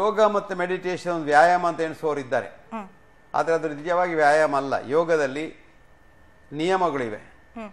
ಯೋಗ ಮತ್ತು ಮೆಡಿಟೇಷನ್ ವ್ಯಾಯಾಮ ಅಂತ ಎಣಿಸುವವರು ಇದ್ದಾರೆ ಆದರೆ ಅದು ನಿಜವಾಗಿ ವ್ಯಾಯಾಮ ಅಲ್ಲ ಯೋಗದಲ್ಲಿ ನಿಯಮಗಳಿವೆ ಹ್ಮ್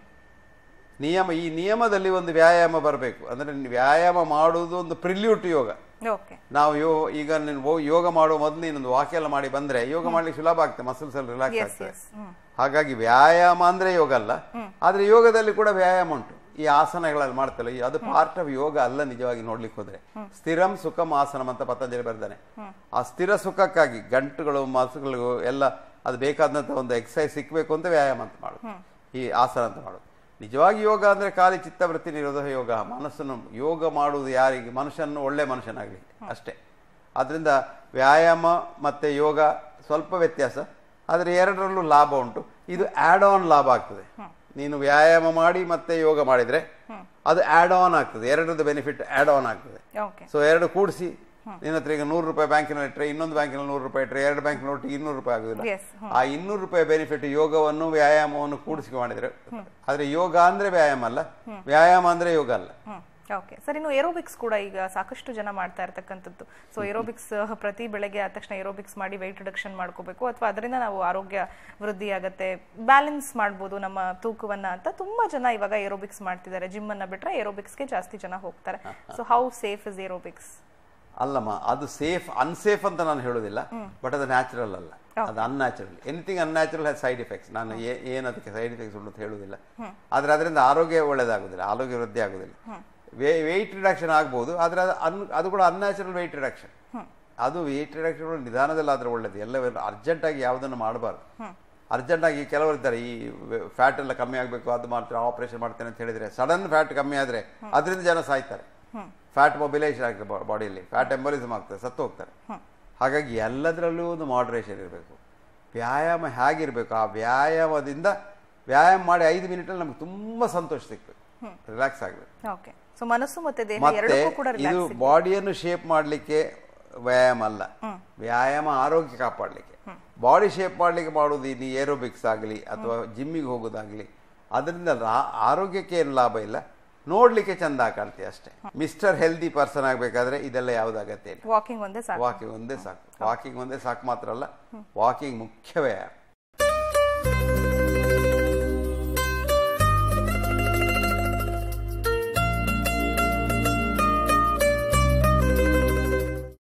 ನಿಯಮ ಈ ನಿಯಮದಲ್ಲಿ ಒಂದು ವ್ಯಾಯಾಮ ಬರಬೇಕು ಅಂದ್ರೆ ವ್ಯಾಯಾಮ ಮಾಡುವುದು ಒಂದು ಪ್ರಿಲ್ಯೂಟ್ ಯೋಗ ಓಕೆ ನಾವು ಯೋ ಈಗ ನೀನು ಹೋ- ಯೋಗ ಮಾಡುವ ಮೊದಲು ನೀನೊಂದು ವಾಕ್ಯ ಎಲ್ಲ ಮಾಡಿ ಬಂದ್ರೆ ಯೋಗ ಮಾಡ್ಲಿಕ್ಕೆ ಸುಲಭ ಆಗ್ತದೆ ಮಸಲ್ಸ್ ಎಲ್ಲ ರಿಲ್ಯಾಕ್ಸ್ ಎಸ್ ಆಗ್ತದೆ ಎಸ್ ಹ್ಮ್ ಹಾಗಾಗಿ ವ್ಯಾಯಾಮ ಅಂದ್ರೆ ಯೋಗ ಅಲ್ಲ ಆದ್ರೆ ಯೋಗದಲ್ಲಿ ಕೂಡ ವ್ಯಾಯಾಮ ಉಂಟು ಈ ಆಸನಗಳಲ್ಲಿ ಮಾಡ್ತಲ್ಲ ಈ- ಅದು ಪಾರ್ಟ್ ಆಫ್ ಯೋಗ ಅಲ್ಲ ನಿಜವಾಗಿ ನೋಡ್ಲಿಕ್ಕೆ ಹೋದ್ರೆ ಸ್ಥಿರಂ ಸುಖಂ ಆಸನಂ ಅಂತ ಪತಂಜಲಿ ಬರ್ತಾನೆ ಆ ಸ್ಥಿರ ಸುಖಕ್ಕಾಗಿ ಗಂಟುಗಳು ಮಸಗಳು ಎಲ್ಲ ಅದು ಬೇಕಾದಂತ ಒಂದು ಎಕ್ಸಸೈಸ್ ಸಿಕ್ಬೇಕು ಅಂತ ವ್ಯಾಯಾಮ ಅಂತ ಮಾಡೋದು ಈ ಆಸನ ಅಂತ ಮಾಡೋದು ನಿಜವಾಗಿ ಯೋಗ ಅಂದ್ರೆ ಖಾಲಿ ಚಿತ್ತವೃತ್ತಿ ನಿರೋಧ ಯೋಗ ಮನಸ್ಸನ್ನು ಯೋಗ ಮಾಡುವುದು ಯಾರಿಗೆ ಮನುಷ್ಯನ ಒಳ್ಳೆ ಮನುಷ್ಯನಾಗಲಿ ಅಷ್ಟೇ ಅದರಿಂದ ವ್ಯಾಯಾಮ ಮತ್ತೆ ಯೋಗ ಸ್ವಲ್ಪ ವ್ಯತ್ಯಾಸ ಆದರೆ ಎರಡರಲ್ಲೂ ಲಾಭ ಉಂಟು ಇದು ಆಡ್ ಆನ್ ಲಾಭ ಆಗ್ತದೆ ನೀನು ವ್ಯಾಯಾಮ ಮಾಡಿ ಮತ್ತೆ ಯೋಗ ಮಾಡಿದ್ರೆ ಅದು ಆಡ್ ಆನ್ ಆಗ್ತದೆ ಎರಡರದ್ದು ಬೆನಿಫಿಟ್ ಆಡ್ ಆನ್ ಆಗ್ತದೆ ಓಕೆ ಸೊ ಎರಡು ಕೂಡಿಸಿ ನಿನ್ನ ಹತ್ರ ಈಗ ನೂರು ರೂಪಾಯಿ ಬ್ಯಾಂಕಿನಲ್ಲಿ ಇಟ್ಟರೆ ಇನ್ನೊಂದು ಬ್ಯಾಂಕಿನಲ್ಲಿ ನೂರು ರೂಪಾಯಿ ಇಟ್ಟರೆ ಎರಡು ಬ್ಯಾಂಕ್ ಒಟ್ಟಿಗೆ ಇನ್ನೂರು ರೂಪಾಯಿ ಆಗುದಿಲ್ಲ Yes, ಆ ಇನ್ನೂರು ರೂಪಾಯಿ ಬೆನಿಫಿಟ್ ಯೋಗವನ್ನು ವ್ಯಾಯಾಮವನ್ನು ಕೂಡಿಸಿ ಮಾಡಿದ್ರೆ ಆದ್ರೆ ಯೋಗ ಅಂದ್ರೆ ವ್ಯಾಯಾಮ ಅಲ್ಲ ವ್ಯಾಯಾಮ ಅಂದ್ರೆ ಯೋಗ ಅಲ್ಲ ಹ್ಮ್ ಓಕೆ ಸರ್ ಇನ್ನು ಏರೋಬಿಕ್ಸ್ ಕೂಡ ಈಗ ಸಾಕಷ್ಟು ಜನ ಮಾಡ್ತಾ ಇರ್ತಕ್ಕಂಥದ್ದು ಸೊ ಏರೋಬಿಕ್ಸ್ ಪ್ರತಿ ಬೆಳಗ್ಗೆ ಆದ ತಕ್ಷಣ ಏರೋಬಿಕ್ಸ್ ಮಾಡಿ ವೆಯ್ಟ್ ರಿಡಕ್ಷನ್ ಮಾಡ್ಕೋಬೇಕು ಅಥವಾ ಅದರಿಂದ ನಾವು ಆರೋಗ್ಯ ವೃದ್ಧಿ ಆಗತ್ತೆ ಬ್ಯಾಲೆನ್ಸ್ ಮಾಡ್ಬೋದು ನಮ್ಮ ತೂಕವನ್ನ ಅಂತ ತುಂಬಾ ಜನ ಇವಾಗ ಏರೋಬಿಕ್ಸ್ ಮಾಡ್ತಿದ್ದಾರೆ ಜಿಮ್ ಅನ್ನ ಬಿಟ್ರೆ ಏರೋಬಿಕ್ಸ್ಗೆ ಜಾಸ್ತಿ ಜನ ಹೋಗ್ತಾರೆ so how safe is aerobics ಅಲ್ಲಮ್ಮ ಅದು ಸೇಫ್ ಅನ್ಸೇಫ್ ಅಂತ ನಾನು ಹೇಳೋದಿಲ್ಲ ಬಟ್ ಅದು ನ್ಯಾಚುರಲ್ ಅಲ್ಲ ಅದು unnatural anything unnatural has side effects ನಾನು ಏ- ಏನ್ ಅದಕ್ಕೆ ಸೈಡ್ ಎಫೆಕ್ಟ್ಸ್ ಉಂಟು ಅಂತ ಹೇಳುವುದಿಲ್ಲ ಆದ್ರೆ ಅದರಿಂದ ಆರೋಗ್ಯ ಒಳ್ಳೇದಾಗುದಿಲ್ಲ ಆರೋಗ್ಯ ವೃದ್ಧಿ ಆಗುದಿಲ್ಲ ವೆಯ್ಟ್ ರಿಡಕ್ಷನ್ ಆಗ್ಬೋದು ಆದ್ರೆ ಅದು ಅನ್ ಅದು ಕೂಡ ಅನ್ಯಾಚುರಲ್ ವೆಯ್ಟ್ ರಿಡಕ್ಷನ್ ಅದು ವೆಯ್ಟ್ ರಿಡಕ್ಷನ್ ನಿಧಾನದಲ್ಲಿ ಆದ್ರೆ ಒಳ್ಳೇದು ಎಲ್ಲ ಅರ್ಜೆಂಟ್ ಆಗಿ ಯಾವುದನ್ನು ಮಾಡಬಾರ್ದು ಅರ್ಜೆಂಟ್ ಆಗಿ ಕೆಲವರು ಇದ್ದಾರೆ ಈ ಫ್ಯಾಟ್ ಎಲ್ಲ ಕಮ್ಮಿ ಆಗಬೇಕು ಅದು ಮಾಡ್ತಾರೆ ಆಪರೇಷನ್ ಮಾಡ್ತೇನೆ ಅಂತ ಹೇಳಿದ್ರೆ ಸಡನ್ ಫ್ಯಾಟ್ ಕಮ್ಮಿ ಆದ್ರೆ ಅದರಿಂದ ಜನ ಸಾಯ್ತಾರೆ ಫ್ಯಾಟ್ ಮೊಬಿಲೈಸೇಷನ್ ಆಗ್ತದೆ ಬಾಡಿಯಲ್ಲಿ ಫ್ಯಾಟ್ ಎಂಬಲಿಸಮ್ ಆಗ್ತದೆ ಸತ್ತು ಹೋಗ್ತಾರೆ ಹಾಗಾಗಿ ಎಲ್ಲದರಲ್ಲೂ ಒಂದು ಮಾಡರೇಷನ್ ಇರಬೇಕು ವ್ಯಾಯಾಮ ಹೇಗಿರಬೇಕು ಆ ವ್ಯಾಯಾಮದಿಂದ ವ್ಯಾಯಾಮ ಮಾಡಿ ಐದು ಮಿನಿಟಲ್ಲಿ ನಮ್ಗೆ ತುಂಬಾ ಸಂತೋಷ ಸಿಗ್ಬೇಕು ರಿಲ್ಯಾಕ್ಸ್ ಆಗಬೇಕು ಓಕೆ ಸೊ ಮನಸ್ಸು ಮತ್ತೆ ದೇಹ ಮತ್ತೆ ಎರಡಕ್ಕೂ ಕೂಡ ಇದು ರಿಲ್ಯಾಕ್ಸ್ ಬಾಡಿಯನ್ನು ಶೇಪ್ ಮಾಡಲಿಕ್ಕೆ ವ್ಯಾಯಾಮ ಅಲ್ಲ ವ್ಯಾಯಾಮ ಆರೋಗ್ಯ ಕಾಪಾಡಲಿಕ್ಕೆ ಬಾಡಿ ಶೇಪ್ ಮಾಡಲಿಕ್ಕೆ ಮಾಡುವುದು ಇನ್ನು ಏರೋಬಿಕ್ಸ್ ಆಗಲಿ ಅಥವಾ ಜಿಮ್ಮಿಗೆ ಹೋಗೋದಾಗ್ಲಿ ಅದರಿಂದ ರಾ- ಆರೋಗ್ಯಕ್ಕೆ ಏನು ಲಾಭ ಇಲ್ಲ ನೋಡ್ಲಿಕ್ಕೆ ಚಂದ ಕಾಣ್ತೀವಿ ಅಷ್ಟೇ ಮಿಸ್ಟರ್ ಹೆಲ್ದಿ ಪರ್ಸನ್ ಆಗಬೇಕಾದ್ರೆ ಇದೆಲ್ಲ ಯಾವ್ದು ಅಗತ್ಯ ಇಲ್ಲ ವಾಕಿಂಗ್ ಒಂದೇ ಸಾಕು ವಾಕಿಂಗ್ ಒಂದೇ ಸಾಕು ವಾಕಿಂಗ್ ಒಂದೇ ಸಾಕು ಮಾತ್ರ ಅಲ್ಲ ವಾಕಿಂಗ್ ಮುಖ್ಯ ವ್ಯಾಯಾಮ